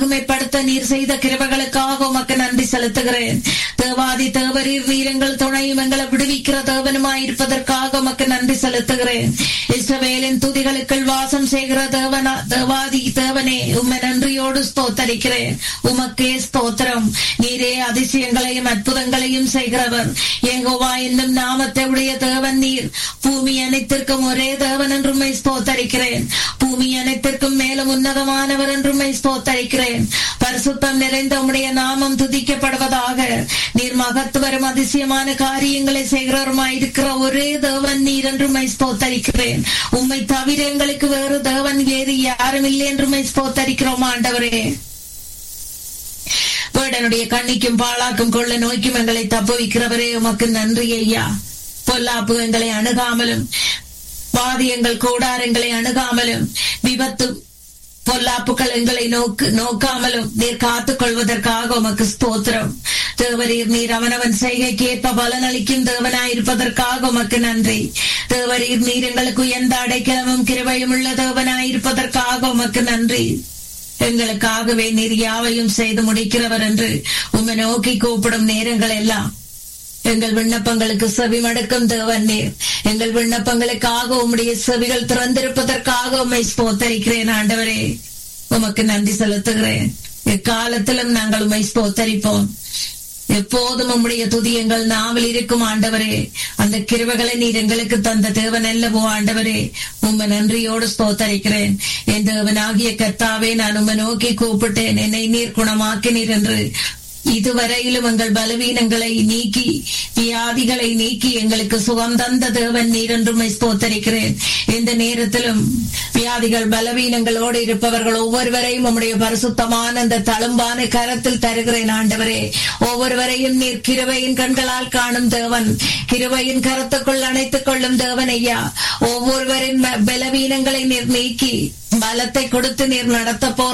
மகிமைப்படுத்த நீர் செய்த கிருபைகளுக்காக உமக்கு நன்றி செலுத்துகிறேன் தேவாதி தேவரீர் நீரங்கள் துணையும் எங்களை விடுவிக்கிற தேவனுமாயிருப்பதற்காக உமக்கு நன்றி செலுத்துகிறேன் இஸ்ரவேலின் துதிகளுக்குள் வாசம் செய்கிற தேவனா தேவாதி தேவனே உம்மை நன்றியோடு ஸ்தோத்தரிக்கிறேன் உமக்கே ஸ்தோத்திரம் நீரே அதிசயங்களையும் அற்புதங்களையும் செய்கிறவர் ஏகோவா என்னும் நாமத்தை உடைய தேவன் நீர் பூமி அனைத்திற்கும் ஒரே தேவன் என்றுமை ஸ்தோத்தரிக்கிறேன் பூமி அனைத்திற்கும் மேலும் உன்னதமானவர் என்றுமை ஸ்தோத்தரிக்கிறேன் பரிசுத்தம் நிறைந்த உம்முடைய நாமம் துதிக்கப்படுவதாக நீர் மகத்துவரும் அதிசயமான காரியங்களை செய்கிறவருமாயிருக்கிற ஒரே தேவன் நீர் என்றுமை ஸ்தோத்தரிக்கிறேன் உம்மை தவிர எங்களுக்கு வேறு தேவன் வேறு யாரும் இல்லை என்றுமை ஸ்தோத்தரிக்கிறோம் ஆண்டவரே வேடனுடைய கண்ணிக்கும் பாழாக்கும் கொள்ள நோய்க்கும் எங்களை தப்புவிக்கிறவரே உமக்கு நன்றி ஐயா பொல்லாப்பு எங்களை அணுகாமலும் வாதியங்கள் கூடாரங்களை அணுகாமலும் விபத்து பொல்லாப்புகள் எங்களை நோக்கு நோக்காமலும் நீர் காத்துக் கொள்வதற்காக உமக்கு ஸ்தோத்திரம் தேவரீர் நீர் அவனவன் செய்கைக்கு ஏற்ப பலனளிக்கும் தேவனாயிருப்பதற்காக உமக்கு நன்றி தேவரீர் நீர் எங்களுக்கு எந்த அடைக்கலமும் கிருபையும் உள்ள தேவனாயிருப்பதற்காக உமக்கு நன்றி எங்களுக்காகவே நீர் யாவையும் செய்து முடிக்கிறவர் என்று உம்மை நோக்கி கூப்பிடும் நேரங்கள் எல்லாம் எங்கள் விண்ணப்பங்களுக்கு செவி மடக்கும் தேவன் நீர் எங்கள் விண்ணப்பங்களுக்காக உம்முடைய செவிகள் திறந்திருப்பதற்காக உம்மை ஸ்தோத்தரிக்கிறேன் ஆண்டவரே உமக்கு நன்றி செலுத்துகிறேன் எக்காலத்திலும் நாங்கள் உம்மை ஸ்தோத்தரிப்போம் எப்போதும் உம்முடைய துதி எங்கள் நாவில் இருக்கும் ஆண்டவரே அந்த கிருவைகளை நீர் எங்களுக்கு தந்த தேவன் அல்லவோ ஆண்டவரே உம்மை நன்றியோடு ஸ்தோத்தரிக்கிறேன் என் தேவனாகிய கர்த்தாவே நான் உம்மை நோக்கி கூப்பிட்டேன் என்னை நீர் குணமாக்கினீர் என்று இதுவரையிலும் எங்கள் பலவீனங்களை நீக்கி வியாதிகளை நீக்கி எங்களுக்கு சுகம் தந்த தேவன் நீர் என்றுமை ஸ்தோத்தரிக்கிறேன் இந்த நேரத்திலும் வியாதிகள் பலவீனங்களோடு இருப்பவர்கள் ஒவ்வொருவரையும் உம்முடைய பரிசுத்தமான அந்த தழும்பான கரத்தில் தருகிறேன் ஆண்டவரே ஒவ்வொருவரையும் நீர் கிருவையின் கண்களால் காணும் தேவன் கிருவையின் கரத்துக்குள் அணைத்துக் கொள்ளும் தேவன் ஐயா ஒவ்வொருவரின் பலவீனங்களை நீர் நீக்கி பலத்தை கொடுத்து நீர் நடத்த